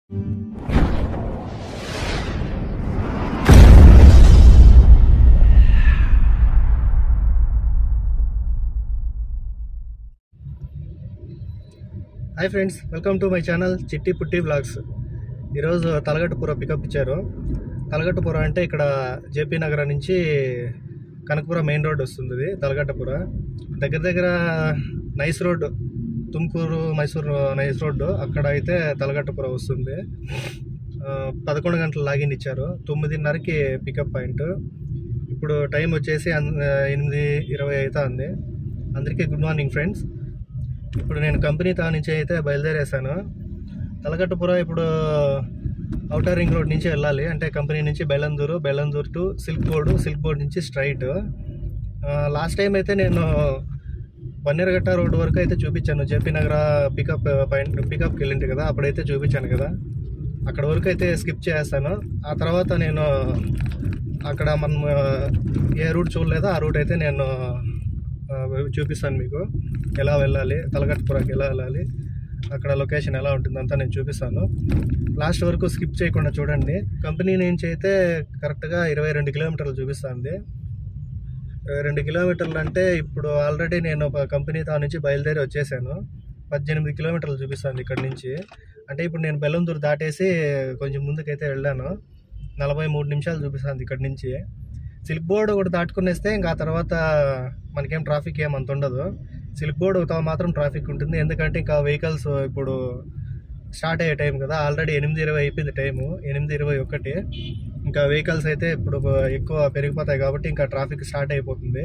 hi friends welcome to my channel Chitti Putti vlogs ఈరోజు తలగట్టుపుర pickup ఇచ్చారు తలగట్టుపుర అంటే ఇక్కడ జేపీ నగరం నుంచి కనకపుర మెయిన్ రోడ్ వస్తుంది ఇది తలగట్టుపుర దగ్గర దగ్గర nice road Tumkur Mysore nice road అక్కడ అయితే తలగట్టుపుర వస్తుంది ఆ, పదకొండు గంటల లాగిన్ ఇచ్చారు తొమ్మిదిన్నరకి పికప్ పాయింట్ ఇప్పుడు టైం వచ్చేసి అన్- ఎనిమిది ఇరవై అవుతుంది అందరికీ గుడ్ మార్నింగ్ ఫ్రెండ్స్ ఇప్పుడు నేను కంపెనీ తా నుంచి అయితే బయలుదేరేసాను తలకట్టుపుర ఇప్పుడు అవుటర్ రింగ్ రోడ్ నుంచి వెళ్ళాలి అంటే కంపెనీ నుంచి బెలందూరు బెలందూరు టు సిల్క్ బోర్డు సిల్క్ బోర్డ్ నుంచి స్ట్రైట్ లాస్ట్ టైం అయితే నేను బన్నెరగట్ట రోడ్ వరకు అయితే చూపించాను జేపీ నగర పికప్ పాయింట్ పికప్కి వెళ్ళింటి కదా అప్పుడైతే చూపించాను కదా అక్కడ వరకు అయితే స్కిప్ చేస్తాను ఆ తర్వాత నేను అక్కడ మనం ఆ, ఏ రూట్ చూడలేదో ఆ రూట్ అయితే నేను ఆ, చూపిస్తాను మీకు ఎలా వెళ్ళాలి తలగట్టుపురకి ఎలా వెళ్ళాలి అక్కడ లొకేషన్ ఎలా ఉంటుందంతా నేను చూపిస్తాను లాస్ట్ వరకు స్కిప్ చేయకుండా చూడండి కంపెనీ నుంచి అయితే కరెక్ట్గా ఇరవై రెండు కిలోమీటర్లు చూపిస్తుంది ఇరవై రెండు కిలోమీటర్లు అంటే ఇప్పుడు ఆల్రెడీ నేను ఒక కంపెనీ తా నుంచి బయలుదేరి వచ్చేసాను పద్దెనిమిది కిలోమీటర్లు చూపిస్తుంది ఇక్కడ నుంచి అంటే ఇప్పుడు నేను బెల్లందూరు దాటేసి కొంచెం ముందుకైతే వెళ్ళాను నలభై మూడు నిమిషాలు చూపిస్తుంది ఇక్కడ నుంచి సిల్క్ బోర్డ్ ఒకటి దాటుకునేస్తే ఇంకా ఆ తర్వాత మనకేం ట్రాఫిక్ ఏం అంత ఉండదు సిల్క్ బోర్డ్ ఒకటి మాత్రం ట్రాఫిక్ ఉంటుంది ఎందుకంటే ఇంకా వెహికల్స్ ఇప్పుడు స్టార్ట్ అయ్యే టైం కదా ఆల్రెడీ ఎనిమిది ఇరవై అయిపోయింది టైము ఎనిమిది ఇరవై ఒకటి ఇంకా వెహికల్స్ అయితే ఇప్పుడు ఎక్కువ పెరిగిపోతాయి కాబట్టి ఇంకా ట్రాఫిక్ స్టార్ట్ అయిపోతుంది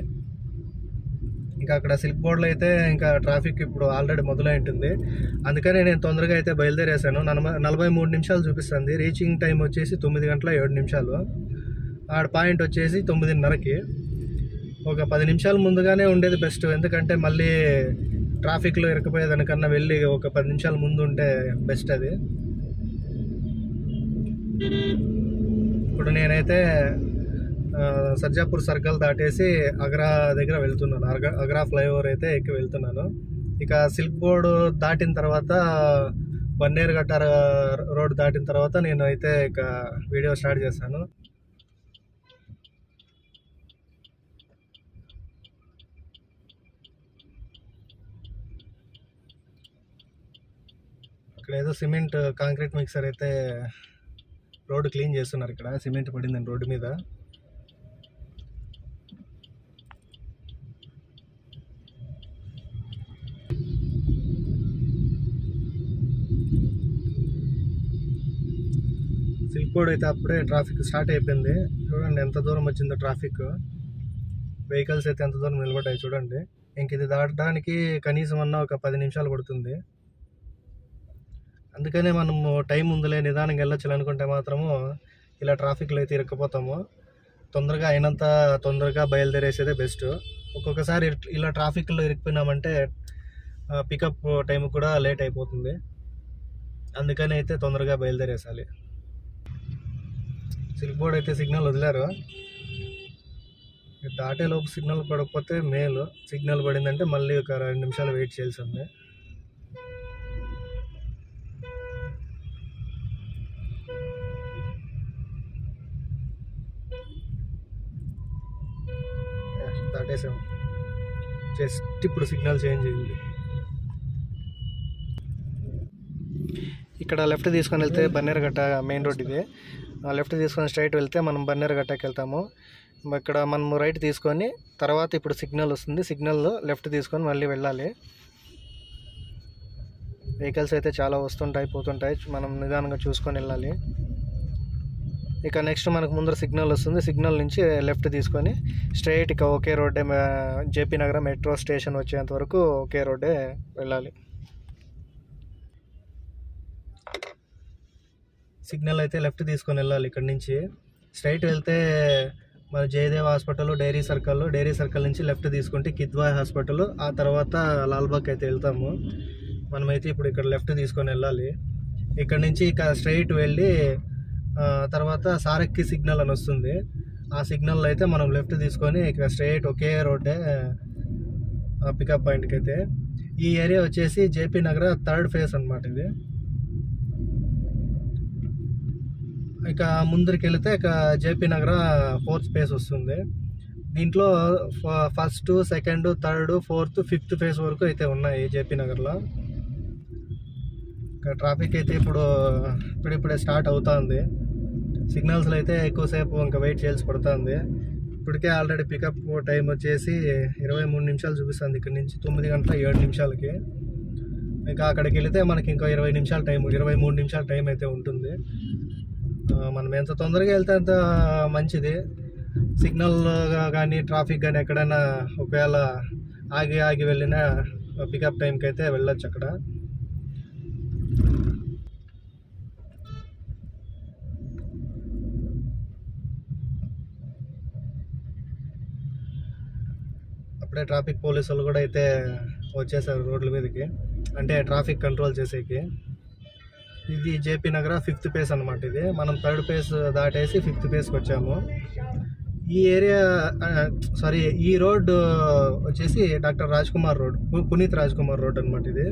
ఇంకా అక్కడ సిల్క్ బోర్డ్లో అయితే ఇంకా ట్రాఫిక్ ఇప్పుడు ఆల్రెడీ మొదలై ఉంటుంది అందుకనే నేను తొందరగా అయితే బయలుదేరేసాను నలభై నలభై మూడు నిమిషాలు చూపిస్తుంది రీచింగ్ టైం వచ్చేసి తొమ్మిది గంటల ఏడు నిమిషాలు ఆడ పాయింట్ వచ్చేసి తొమ్మిదిన్నరకి ఒక పది నిమిషాలు ముందుగానే ఉండేది బెస్ట్ ఎందుకంటే మళ్ళీ ట్రాఫిక్లో ఇరకపోయేదానికన్నా వెళ్ళి ఒక పది నిమిషాల ముందు ఉంటే బెస్ట్ అది ఇప్పుడు నేనైతే ఆ, సర్జాపూర్ సర్కిల్ దాటేసి అగ్రా దగ్గర వెళ్తున్నాను అగ్రా అగ్రా ఫ్లైఓవర్ అయితే ఎక్కి వెళ్తున్నాను ఇక సిల్క్ బోర్డు దాటిన తర్వాత బన్నేరుగట్ట రోడ్ దాటిన తర్వాత నేను అయితే ఇక వీడియో స్టార్ట్ చేస్తాను ఇక్కడ ఏదో సిమెంట్ కాంక్రీట్ మిక్సర్ అయితే రోడ్డు క్లీన్ చేస్తున్నారు ఇక్కడ సిమెంట్ పడిందండి రోడ్డు మీద సిల్క్ బోర్డ్ అయితే అప్పుడే ట్రాఫిక్ స్టార్ట్ అయిపోయింది చూడండి ఎంత దూరం వచ్చిందో ట్రాఫిక్ వెహికల్స్ అయితే ఎంత దూరం నిలబడ్డాయి చూడండి ఇంక ఇది దాటడానికి కనీసం అన్న ఒక పది నిమిషాలు పడుతుంది అందుకనే మనము టైం ఉందిలే నిదానంగా వెళ్ళొచ్చు అనుకుంటే మాత్రము ఇలా ట్రాఫిక్లో అయితే ఇరుక్కుపోతాము తొందరగా అయినంత తొందరగా బయలుదేరేసేదే బెస్ట్ ఒక్కొక్కసారి ఇట్- ఇలా ట్రాఫిక్లో ఇరుక్కుపోయినామంటే పికప్ టైం కూడా లేట్ అయిపోతుంది అందుకని అయితే తొందరగా బయలుదేరేసాలి సిల్క్ బోర్డ్ అయితే సిగ్నల్ వదిలారు ఇది దాటే లోపు సిగ్నల్ పడకపోతే మేలు సిగ్నల్ పడిందంటే మళ్ళీ ఒక రెండు నిమిషాలు వెయిట్ చేయాల్సి ఉంది దాటేసాం జస్ట్ ఇప్పుడు సిగ్నల్ చేంజ్ అయింది ఇక్కడ లెఫ్ట్ తీసుకొని వెళ్తే బన్నేరుగట్ట మెయిన్ రోడ్ ఇది ఆ లెఫ్ట్ తీసుకొని స్ట్రైట్ వెళ్తే మనం బన్నేరుగట్టకి వెళ్తాము ఇక్కడ మనం రైట్ తీసుకొని తర్వాత ఇప్పుడు సిగ్నల్ వస్తుంది సిగ్నల్ లెఫ్ట్ తీసుకొని మళ్ళీ వెళ్ళాలి వెహికల్స్ అయితే చాలా వస్తుంటాయి పోతుంటాయి మనం నిదానంగా చూసుకొని వెళ్ళాలి ఇక నెక్స్ట్ మనకు ముందర సిగ్నల్ వస్తుంది సిగ్నల్ నుంచి లెఫ్ట్ తీసుకొని స్ట్రైట్ ఇక ఒకే రోడ్డే జేపీ నగరం మెట్రో స్టేషన్ వచ్చేంత వరకు ఒకే రోడ్డే వెళ్ళాలి సిగ్నల్ అయితే లెఫ్ట్ తీసుకొని వెళ్ళాలి ఇక్కడ నుంచి స్ట్రైట్ వెళ్తే మన Jayadeva hospital dairy circle dairy circle నుంచి లెఫ్ట్ తీసుకుంటే కిద్వాయ్ హాస్పిటల్ ఆ తర్వాత లాల్బాగ్ అయితే వెళ్తాము మనమైతే ఇప్పుడు ఇక్కడ లెఫ్ట్ తీసుకొని వెళ్ళాలి ఇక్కడ నుంచి ఇక స్ట్రైట్ వెళ్ళి ఆ, తర్వాత సారక్కి సిగ్నల్ అని వస్తుంది ఆ సిగ్నల్ అయితే మనం లెఫ్ట్ తీసుకొని ఇక స్ట్రైట్ ఒకే రోడ్డే పికప్ పాయింట్కి అయితే ఈ ఏరియా వచ్చేసి జేపీ నగర్ థర్డ్ ఫేస్ అన్నమాట ఇది ఇక ముందరికి వెళితే ఇక జేపీ నగర ఫోర్త్ ఫేజ్ వస్తుంది దీంట్లో ఫ- first second third fourth fifth phase వరకు అయితే ఉన్నాయి జేపీ నగర్లో ఇక ట్రాఫిక్ అయితే ఇప్పుడు ఇప్పుడిప్పుడే స్టార్ట్ అవుతుంది సిగ్నల్స్లో అయితే ఎక్కువసేపు ఇంకా వెయిట్ చేయాల్సి పడుతుంది ఇప్పటికే ఆల్రెడీ పికప్ టైం వచ్చేసి ఇరవై మూడు నిమిషాలు చూపిస్తుంది ఇక్కడ నుంచి తొమ్మిది గంటల ఏడు నిమిషాలకి ఇంకా అక్కడికి వెళితే మనకి ఇంకో ఇరవై నిమిషాల టైం ఇరవై మూడు నిమిషాల టైం అయితే ఉంటుంది ఆ, మనం ఎంత తొందరగా వెళ్తే అంత మంచిది సిగ్నల్ కానీ ట్రాఫిక్ కానీ ఎక్కడైనా ఒకవేళ ఆగి ఆగి వెళ్ళినా పికప్ టైంకి అయితే వెళ్ళొచ్చు అక్కడ అప్పుడే ట్రాఫిక్ పోలీసులు కూడా అయితే వచ్చేసారు రోడ్ల మీదకి అంటే ట్రాఫిక్ కంట్రోల్ చేసేకి ఇది జేపీ నగర ఫిఫ్త్ పేస్ అనమాట ఇది మనం థర్డ్ పేస్ దాటేసి ఫిఫ్త్ పేస్కి వచ్చాము ఈ ఏరియా సారీ ఈ రోడ్ వచ్చేసి డాక్టర్ రాజ్ కుమార్ రోడ్ పు- పునీత్ రాజ్ కుమార్ రోడ్ అనమాట ఇది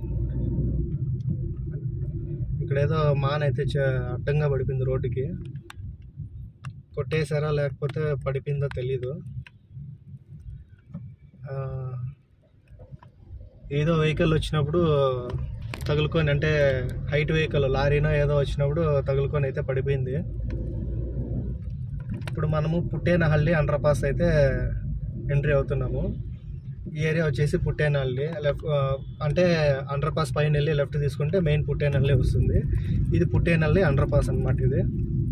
ఇక్కడ ఏదో మాన్ అయితే చ- అడ్డంగా పడిపోయింది రోడ్డుకి కొట్టేశారా లేకపోతే పడిపోయిందో తెలీదు ఆ, ఏదో వెహికల్ వచ్చినప్పుడు తగులుకొని అంటే హైట్ వెహికల్ లారీనో ఏదో వచ్చినప్పుడు తగులుకొని అయితే పడిపోయింది ఇప్పుడు మనము పుట్టేనహల్లి అండర్ పాస్ అయితే ఎంట్రీ అవుతున్నాము ఈ ఏరియా వచ్చేసి పుట్టేనహల్లి లెఫ్ట్ అంటే అండర్ పాస్ పైన వెళ్ళి లెఫ్ట్ తీసుకుంటే మెయిన్ పుట్టేనహల్లి వస్తుంది ఇది పుట్టేనహల్లి అండర్ పాస్ అనమాట ఇది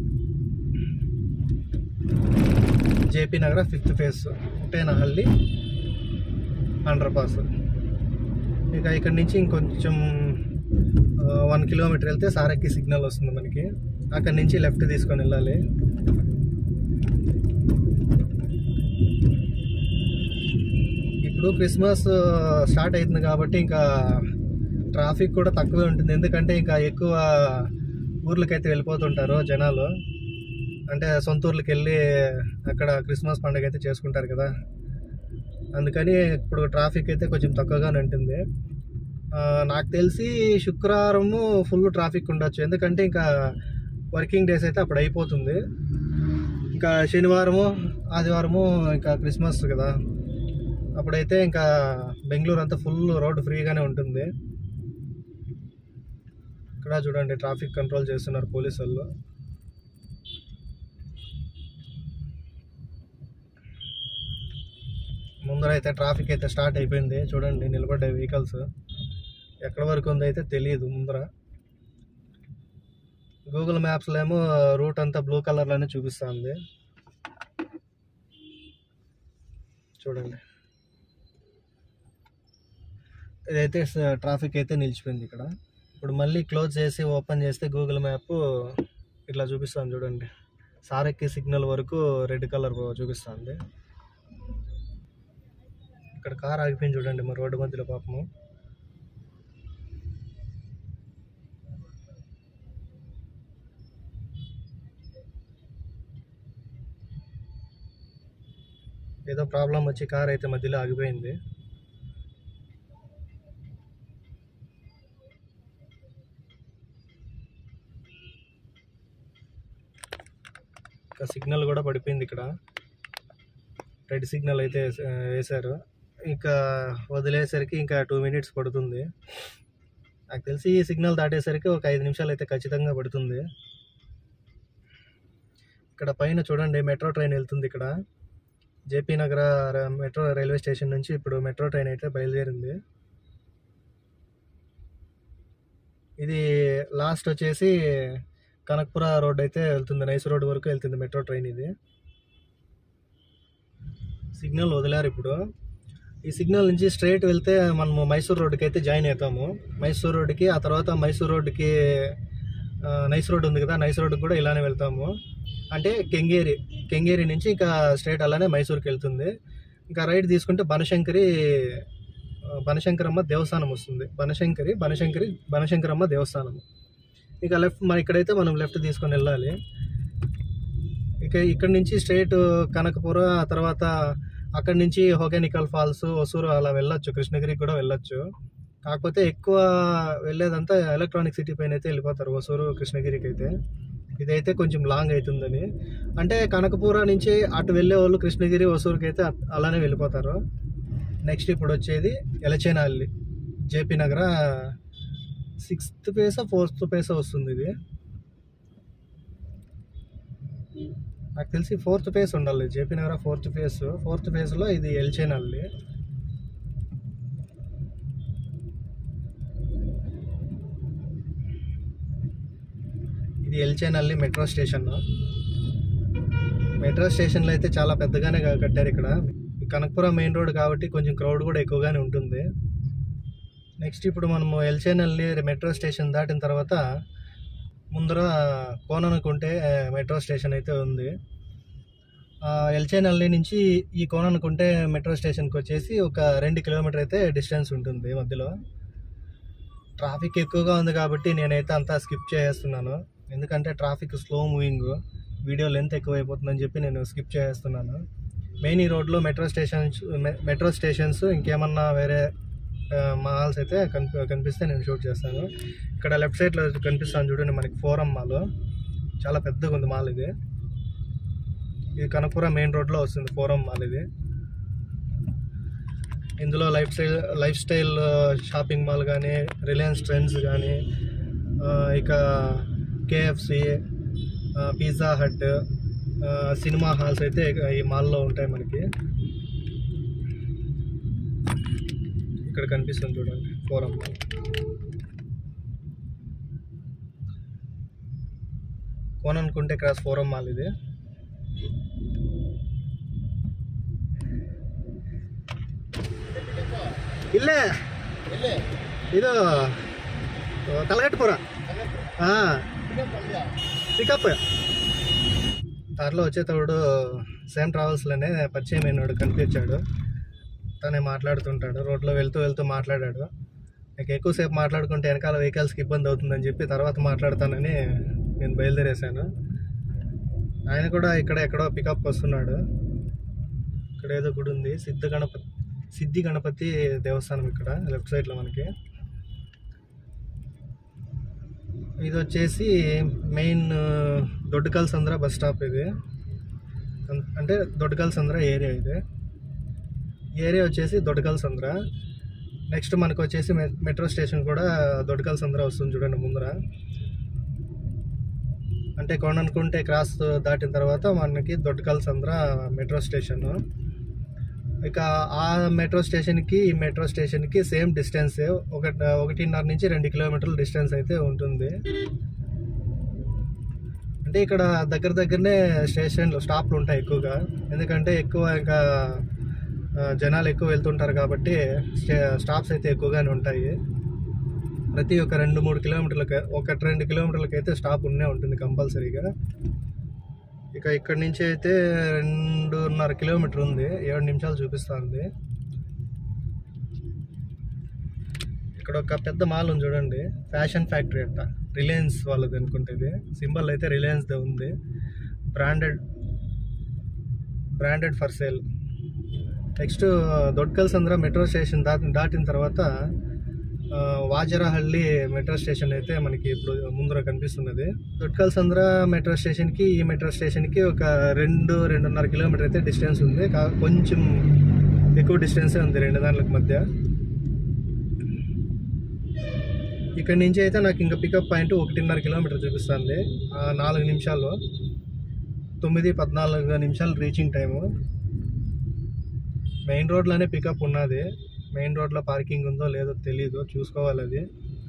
JP Nagara fifth phase Puttenahalli underpass ఇక ఇక్కడ నుంచి ఇంకొంచెం వన్ కిలోమీటర్ వెళ్తే సారక్కి సిగ్నల్ వస్తుంది మనకి అక్కడ నుంచి లెఫ్ట్ తీసుకొని వెళ్ళాలి ఇప్పుడు క్రిస్మస్ స్టార్ట్ అవుతుంది కాబట్టి ఇంకా ట్రాఫిక్ కూడా తక్కువే ఉంటుంది ఎందుకంటే ఇంకా ఎక్కువ ఊర్లకైతే వెళ్ళిపోతుంటారు జనాలు అంటే సొంత ఊర్లకి వెళ్ళి అక్కడ క్రిస్మస్ పండుగ అయితే చేసుకుంటారు కదా అందుకని ఇప్పుడు ట్రాఫిక్ అయితే కొంచెం తక్కువగానే ఉంటుంది ఆ, నాకు తెలిసి శుక్రవారము ఫుల్ ట్రాఫిక్ ఉండొచ్చు ఎందుకంటే ఇంకా వర్కింగ్ డేస్ అయితే అప్పుడు అయిపోతుంది ఇంకా శనివారము ఆదివారము ఇంకా క్రిస్మస్ కదా అప్పుడైతే ఇంకా బెంగళూరు అంతా ఫుల్ రోడ్ ఫ్రీగానే ఉంటుంది ఇక్కడ చూడండి ట్రాఫిక్ కంట్రోల్ చేస్తున్నారు పోలీసు వాళ్ళు ముందర అయితే ట్రాఫిక్ అయితే స్టార్ట్ అయిపోయింది చూడండి నిలబడ్డాయి వెహికల్స్ ఎక్కడ వరకు ఉందో అయితే తెలియదు ముందర గూగుల్ మ్యాప్స్లో ఏమో రూట్ అంతా బ్లూ కలర్లోనే చూపిస్తుంది చూడండి ఇదైతే ట్రాఫిక్ అయితే నిలిచిపోయింది ఇక్కడ ఇప్పుడు మళ్ళీ క్లోజ్ చేసి ఓపెన్ చేస్తే గూగుల్ మ్యాప్ ఇట్లా చూపిస్తాను చూడండి సారెక్కి సిగ్నల్ వరకు రెడ్ కలర్ చూపిస్తుంది ఇక్కడ కార్ ఆగిపోయింది చూడండి మరి రోడ్డు మధ్యలో పాపము ఏదో ప్రాబ్లం వచ్చి కార్ అయితే మధ్యలో ఆగిపోయింది ఇంకా సిగ్నల్ కూడా పడిపోయింది ఇక్కడ రెడ్ సిగ్నల్ అయితే వేస- వేశారు ఇంకా వదిలేసరికి ఇంకా టూ మినిట్స్ పడుతుంది నాకు తెలిసి ఈ సిగ్నల్ దాటేసరికి ఒక ఐదు నిమిషాలు అయితే ఖచ్చితంగా పడుతుంది ఇక్కడ పైన చూడండి మెట్రో ట్రైన్ వెళ్తుంది ఇక్కడ జేపీ నగర ర- మెట్రో రైల్వే స్టేషన్ నుంచి ఇప్పుడు మెట్రో ట్రైన్ అయితే బయలుదేరింది ఇది లాస్ట్ వచ్చేసి కనక్పుర రోడ్ అయితే వెళ్తుంది నైస్ రోడ్ వరకు వెళ్తుంది మెట్రో ట్రైన్ ఇది సిగ్నల్ వదిలారు ఇప్పుడు ఈ సిగ్నల్ నుంచి స్ట్రైట్ వెళ్తే మనము మైసూర్ రోడ్డుకి అయితే జాయిన్ అవుతాము మైసూర్ రోడ్డుకి ఆ తర్వాత మైసూర్ రోడ్డుకి ఆ, నైస్ రోడ్ ఉంది కదా నైస్ రోడ్డుకి కూడా ఇలానే వెళ్తాము అంటే కెంగేరి కెంగేరి నుంచి ఇంకా స్ట్రైట్ అలానే మైసూర్కి వెళ్తుంది ఇంకా రైట్ తీసుకుంటే బనశంకరి ఆ, బనశంకరమ్మ దేవస్థానం వస్తుంది బనశంకరి బనశంకరి బనశంకరమ్మ దేవస్థానం ఇక లెఫ్ట్ మన ఇక్కడైతే మనం లెఫ్ట్ తీసుకొని వెళ్ళాలి ఇక ఇక్కడ నుంచి స్ట్రైట్ కనకపుర ఆ తర్వాత అక్కడ నుంచి హోగెనికల్ ఫాల్స్ ఒసూరు అలా వెళ్ళొచ్చు కృష్ణగిరికి కూడా వెళ్ళొచ్చు కాకపోతే ఎక్కువ వెళ్ళేదంతా ఎలక్ట్రానిక్ సిటీ పైన అయితే వెళ్ళిపోతారు ఒసూరు కృష్ణగిరికి అయితే ఇదైతే కొంచెం లాంగ్ అవుతుందని అంటే కనకపూర నుంచి అటు వెళ్ళే వాళ్ళు కృష్ణగిరి వసూరుకి అయితే అట్- అలానే వెళ్ళిపోతారు నెక్స్ట్ ఇప్పుడు వచ్చేది ఎలచేనల్లి జేపీ నగర సిక్స్త్ పేసా ఫోర్త్ పేసా వస్తుంది ఇది నాకు తెలిసి ఫోర్త్ ఫేస్ ఉండాలి జేపీ నగర ఫోర్త్ ఫేస్ ఫోర్త్ ఫేస్లో ఇది ఎల్చేనల్లి ఇది ఎల్చేనల్లి మెట్రో స్టేషన్ మెట్రో స్టేషన్లో అయితే చాలా పెద్దగానే క- కట్టారు ఇక్కడ ఈ కనకపురం మెయిన్ రోడ్ కాబట్టి కొంచెం క్రౌడ్ కూడా ఎక్కువగానే ఉంటుంది నెక్స్ట్ ఇప్పుడు మనము ఎల్చేనల్లి మెట్రో స్టేషన్ దాటిన తర్వాత ముందర కోననుకుంటే మెట్రో స్టేషన్ అయితే ఉంది ఆ, ఎల్చేనల్లి నుంచి ఈ కోననుకుంటే మెట్రో స్టేషన్కి వచ్చేసి ఒక రెండు కిలోమీటర్ అయితే డిస్టెన్స్ ఉంటుంది మధ్యలో ట్రాఫిక్ ఎక్కువగా ఉంది కాబట్టి నేనైతే అంతా స్కిప్ చేసేస్తున్నాను ఎందుకంటే traffic slow moving video length ఎక్కువ అయిపోతుందని చెప్పి నేను స్కిప్ చేసేస్తున్నాను మెయిన్ ఈ రోడ్లో మెట్రో స్టేషన్స్ మెట్రో స్టేషన్స్ ఇంకేమన్నా వేరే మాల్స్ అయితే కనిపి కనిపిస్తే నేను షూట్ చేస్తాను ఇక్కడ లెఫ్ట్ సైడ్లో కనిపిస్తాను చూడండి మనకి ఫోరం మాల్ చాలా పెద్దగా ఉంది మాల్ ఇది ఇది కనకపురం మెయిన్ రోడ్లో వస్తుంది ఫోరం మాల్ ఇది ఇందులో lifestyle lifestyle shopping mall కానీ రిలయన్స్ ట్రెండ్స్ కానీ ఇక KFC pizza hut cinema halls అయితే ఈ మాల్లో ఉంటాయి మనకి ఇక్కడ కనిపిస్తుంది చూడండి ఫోరం మాల్ కోననుకుంటే క్రాస్ ఫోరం మాల్ ఇది ಇಲ್ಲೇ ಇದು తలగట్టుపుర పికప్ దారిలో వచ్చేటప్పుడు సేమ్ ట్రావెల్స్లోనే పరిచయం అయినాడు కనిపించాడు తనే మాట్లాడుతుంటాడు రోడ్లో వెళ్తూ వెళ్తూ మాట్లాడాడు నాకు ఎక్కువసేపు మాట్లాడుకుంటే వెనకాల వెహికల్స్కి ఇబ్బంది అవుతుందని చెప్పి తర్వాత మాట్లాడతానని నేను బయలుదేరేశాను ఆయన కూడా ఇక్కడ ఎక్కడో పికప్ వస్తున్నాడు ఇక్కడ ఏదో గుడి ఉంది సిద్ధ గణపతి సిద్ధి గణపతి దేవస్థానం ఇక్కడ లెఫ్ట్ సైడ్లో మనకి ఇది వచ్చేసి main Doddakal Sandra bus stop ఇది అం- అంటే దొడ్డకల్ సంద్ర ఏరియా ఇది ఏరియా వచ్చేసి దొడ్డకల్ సంద్ర నెక్స్ట్ మనకు వచ్చేసి మె- మెట్రో స్టేషన్ కూడా దొడ్డకల్ సంద్ర వస్తుంది చూడండి ముందర అంటే కొననుకుంటే క్రాస్ దాటిన తర్వాత మనకి దొడ్డకల్ సంద్ర మెట్రో స్టేషన్ ఇక ఆ మెట్రో స్టేషన్కి ఈ మెట్రో స్టేషన్కి సేమ్ డిస్టెన్స్ ఒక ఒకటిన్నర నుంచి రెండు కిలోమీటర్ల డిస్టెన్స్ అయితే ఉంటుంది అంటే ఇక్కడ దగ్గర దగ్గరనే స్టేషన్లు స్టాప్లు ఉంటాయి ఎక్కువగా ఎందుకంటే ఎక్కువ ఇంకా ఆ, జనాలు ఎక్కువ వెళ్తుంటారు కాబట్టి స్టే స్టాప్స్ అయితే ఎక్కువగానే ఉంటాయి ప్రతి ఒక్క రెండు మూడు కిలోమీటర్లకి ఒక రెండు కిలోమీటర్లకి అయితే స్టాప్ ఉన్నే ఉంటుంది కంపల్సరీగా ఇక ఇక్కడి నుంచి అయితే రెండున్నర కిలోమీటర్ ఉంది ఏడు నిమిషాలు చూపిస్తుంది ఇక్కడ ఒక పెద్ద మాల్ ఉంది చూడండి ఫ్యాషన్ ఫ్యాక్టరీ అంట రిలయన్స్ వాళ్ళది అనుకుంటే ఇది సింబల్ అయితే రిలయన్స్దే ఉంది branded branded for sale next Doddakal Sandra metro station దాటి దాటిన తర్వాత ఆ, వాజరహಳ್ಳಿ మెట్రో స్టేషన్ అయితే మనకి ఇప్పుడు ముందర కనిపిస్తున్నది దొడ్కల్ సంద్ర మెట్రో స్టేషన్కి ఈ మెట్రో స్టేషన్కి ఒక రెండు రెండున్నర కిలోమీటర్ అయితే డిస్టెన్స్ ఉంది కా- కొంచెం ఎక్కువ డిస్టెన్సే ఉంది రెండు దాంట్లకు మధ్య ఇక్కడ నుంచి అయితే నాకు ఇంకా పికప్ పాయింట్ ఒకటిన్నర కిలోమీటర్ చూపిస్తుంది ఆ, నాలుగు నిమిషాలు తొమ్మిది పద్నాలుగు నిమిషాలు రీచింగ్ టైము మెయిన్ రోడ్లోనే పికప్ ఉన్నది మెయిన్ రోడ్లో పార్కింగ్ ఉందో లేదో తెలియదు చూసుకోవాలి అది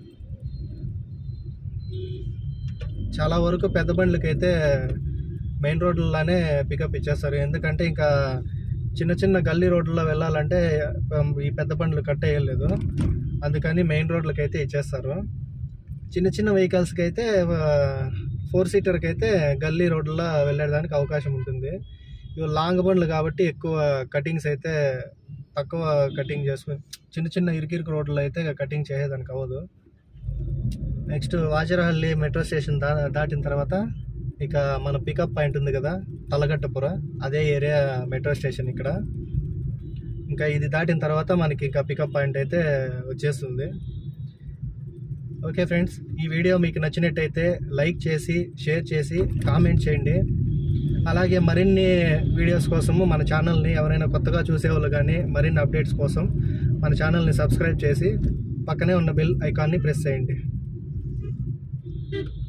చాలా వరకు పెద్ద బండ్లకైతే మెయిన్ రోడ్లలోనే పికప్ ఇచ్చేస్తారు ఎందుకంటే ఇంకా చిన్న చిన్న గల్లీ రోడ్లలో వెళ్ళాలంటే ఉమ్, ఈ పెద్ద బండ్లు కట్టేయలేదు అందుకని మెయిన్ రోడ్లకి అయితే ఇచ్చేస్తారు చిన్న చిన్న వెహికల్స్కి అయితే ఫోర్ సీటర్కి అయితే గల్లీ రోడ్లలో వెళ్ళడానికి అవకాశం ఉంటుంది ఇవి లాంగ్ బండ్లు కాబట్టి ఎక్కువ కటింగ్స్ అయితే తక్కువ కటింగ్ చేసుకుని చిన్న చిన్న ఇరుకిరుకు రోడ్లలో అయితే కటింగ్ చేసేదానికి అవ్వదు నెక్స్ట్ వాజరహల్లి మెట్రో స్టేషన్ దా దాటిన తర్వాత ఇక మన పికప్ పాయింట్ ఉంది కదా తలగట్టపుర అదే ఏరియా మెట్రో స్టేషన్ ఇక్కడ ఇంకా ఇది దాటిన తర్వాత మనకి ఇంకా పికప్ పాయింట్ అయితే వచ్చేస్తుంది ఓకే ఫ్రెండ్స్ ఈ వీడియో మీకు నచ్చినట్టయితే లైక్ చేసి షేర్ చేసి కామెంట్ చేయండి అలాగే మరిన్ని వీడియోస్ కోసము మన ఛానల్ని ఎవరైనా కొత్తగా చూసేవాళ్ళు కానీ మరిన్ని అప్డేట్స్ కోసం మన ఛానల్ని సబ్స్క్రైబ్ చేసి పక్కనే ఉన్న బెల్ ఐకాన్ని ప్రెస్ చేయండి